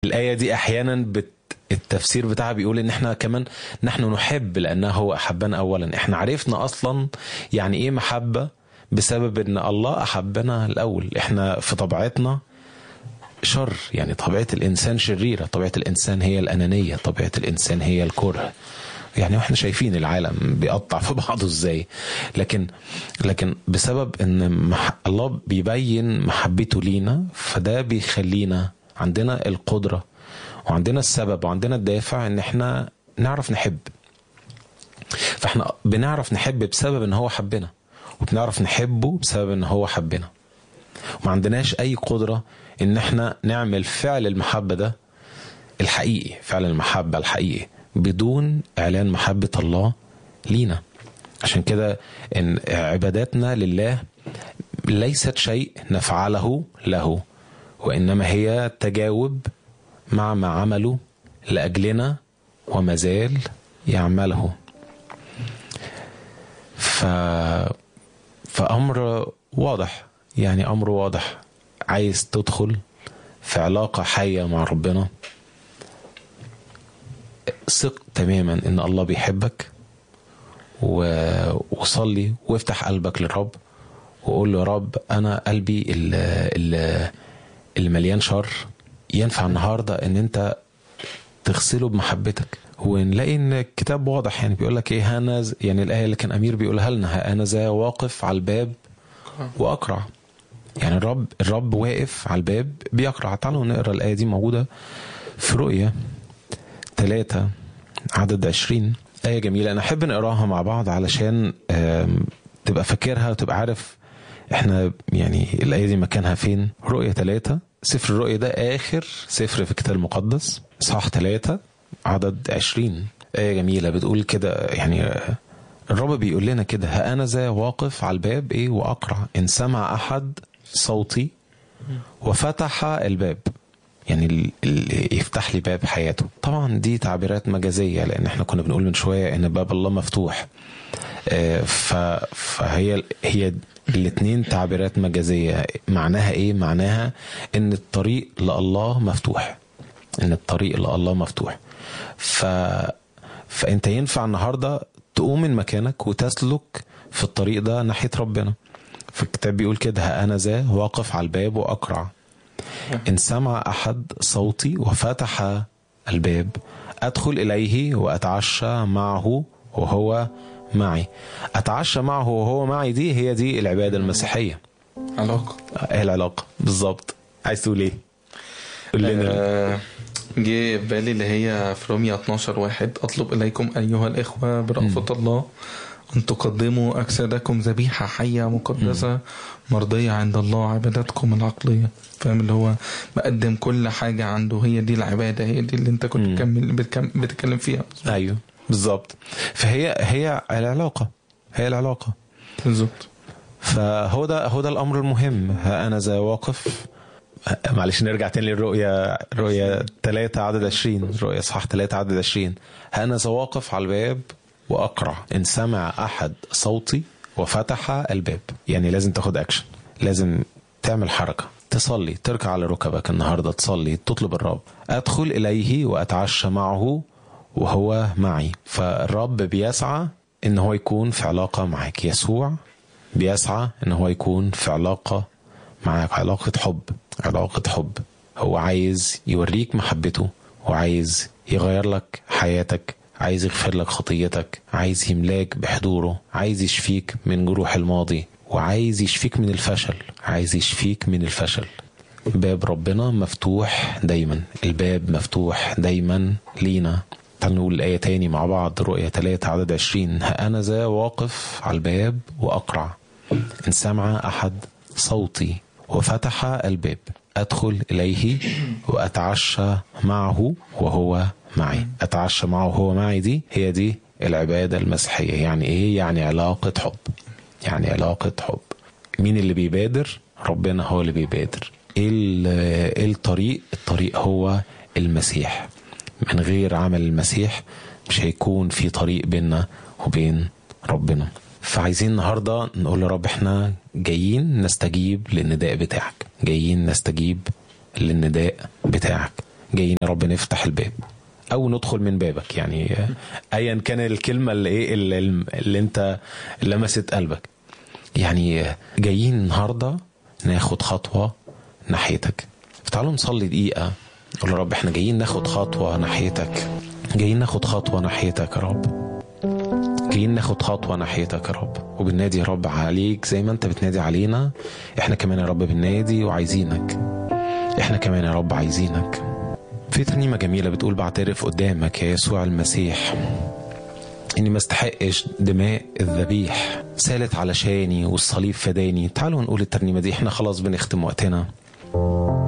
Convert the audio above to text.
الآية دي أحيانا بت التفسير بتاعها بيقول ان احنا كمان نحن نحب لانه هو احبنا اولا احنا عرفنا اصلا يعني ايه محبه بسبب ان الله احبنا الاول احنا في طبيعتنا شر يعني طبيعه الانسان شريره طبيعه الانسان هي الانانيه طبيعه الانسان هي الكره يعني احنا شايفين العالم بيقطع في بعضه ازاي لكن لكن بسبب ان مح الله بيبين محبته لينا فده بيخلينا عندنا القدره وعندنا السبب وعندنا الدافع ان احنا نعرف نحب فاحنا بنعرف نحب بسبب ان هو حبنا وبنعرف نحبه بسبب ان هو حبنا وما عندناش اي قدره ان احنا نعمل فعل المحبه ده الحقيقي فعل المحبه الحقيقي بدون اعلان محبه الله لينا عشان كده ان عباداتنا لله ليست شيء نفعله له وانما هي تجاوب مع ما عمله لاجلنا وما زال يعمله ف فامر واضح يعني امر واضح عايز تدخل في علاقه حيه مع ربنا ثق تماما ان الله بيحبك و... وصلي وافتح قلبك للرب وقول له يا رب انا قلبي اللي, اللي مليان شر ينفع النهارده ان انت تغسله بمحبتك ونلاقي ان الكتاب واضح يعني بيقول لك ايه انا يعني الايه اللي كان امير بيقولها لنا انا ذا واقف على الباب واقرع يعني الرب الرب واقف على الباب بيقرع تعالوا نقرا الايه دي موجوده في رؤيا ثلاثة عدد عشرين آية جميلة أنا أحب نقراها مع بعض علشان تبقى فاكرها وتبقى عارف احنا يعني الآية دي مكانها فين رؤية ثلاثة سفر الرؤية ده آخر سفر في الكتاب المقدس صح ثلاثة عدد عشرين آية جميلة بتقول كده يعني الرب بيقول لنا كده ها أنا ذا واقف على الباب إيه وأقرع إن سمع أحد صوتي وفتح الباب يعني اللي يفتح لي باب حياته طبعا دي تعبيرات مجازية لأن احنا كنا بنقول من شوية إن باب الله مفتوح فهي هي الاثنين تعبيرات مجازية معناها ايه معناها ان الطريق لله مفتوح ان الطريق لله مفتوح ف فانت ينفع النهارده تقوم من مكانك وتسلك في الطريق ده ناحيه ربنا فالكتاب بيقول كده ها انا ذا واقف على الباب واقرع ان سمع احد صوتي وفتح الباب ادخل اليه واتعشى معه وهو معي اتعشى معه وهو معي دي هي دي العباده المسيحيه علاقه ايه العلاقه بالظبط عايز تقول ايه قول لنا آه، جه في بالي اللي هي في روميا 12 واحد اطلب اليكم ايها الاخوه برأفة الله ان تقدموا اجسادكم ذبيحه حيه مقدسه مرضيه عند الله عبادتكم العقليه فاهم اللي هو مقدم كل حاجه عنده هي دي العباده هي دي اللي انت كنت مم. بتكمل بتكم- بتتكلم فيها ايوه بالظبط فهي هي العلاقه هي العلاقه بالظبط فهو ده هو ده الامر المهم ها انا ذا واقف معلش نرجع تاني للرؤيا رؤيا 3 عدد 20 رؤيا صح 3 عدد 20 ها انا ذا واقف على الباب واقرع ان سمع احد صوتي وفتح الباب يعني لازم تاخد اكشن لازم تعمل حركه تصلي تركع على ركبك النهارده تصلي تطلب الرب ادخل اليه واتعشى معه وهو معي فالرب بيسعى ان هو يكون في علاقه معك يسوع بيسعى ان هو يكون في علاقه معك علاقه حب علاقه حب هو عايز يوريك محبته وعايز يغير لك حياتك عايز يغفر لك خطيتك عايز يملاك بحضوره عايز يشفيك من جروح الماضي وعايز يشفيك من الفشل عايز يشفيك من الفشل باب ربنا مفتوح دايما الباب مفتوح دايما لينا تعالوا نقول الآية تاني مع بعض رؤية 3 عدد 20 ها أنا ذا واقف على الباب وأقرع إن سمع أحد صوتي وفتح الباب أدخل إليه وأتعشى معه وهو معي أتعشى معه وهو معي دي هي دي العبادة المسيحية يعني إيه يعني علاقة حب يعني علاقة حب مين اللي بيبادر ربنا هو اللي بيبادر ايه ال- إيه الطريق الطريق هو المسيح من غير عمل المسيح مش هيكون في طريق بيننا وبين ربنا فعايزين النهارده نقول يا رب احنا جايين نستجيب للنداء بتاعك جايين نستجيب للنداء بتاعك جايين يا رب نفتح الباب او ندخل من بابك يعني ايا كان الكلمه اللي ايه اللي, اللي انت لمست قلبك يعني جايين النهارده ناخد خطوه ناحيتك فتعالوا نصلي دقيقه نقول يا رب احنا جايين ناخد خطوه ناحيتك جايين ناخد خطوه ناحيتك يا رب جايين ناخد خطوه ناحيتك يا رب وبنادي يا رب عليك زي ما انت بتنادي علينا احنا كمان يا رب بننادي وعايزينك احنا كمان يا رب عايزينك في ترنيمه جميله بتقول بعترف قدامك يا يسوع المسيح اني ما استحقش دماء الذبيح سالت علشاني والصليب فداني تعالوا نقول الترنيمه دي احنا خلاص بنختم وقتنا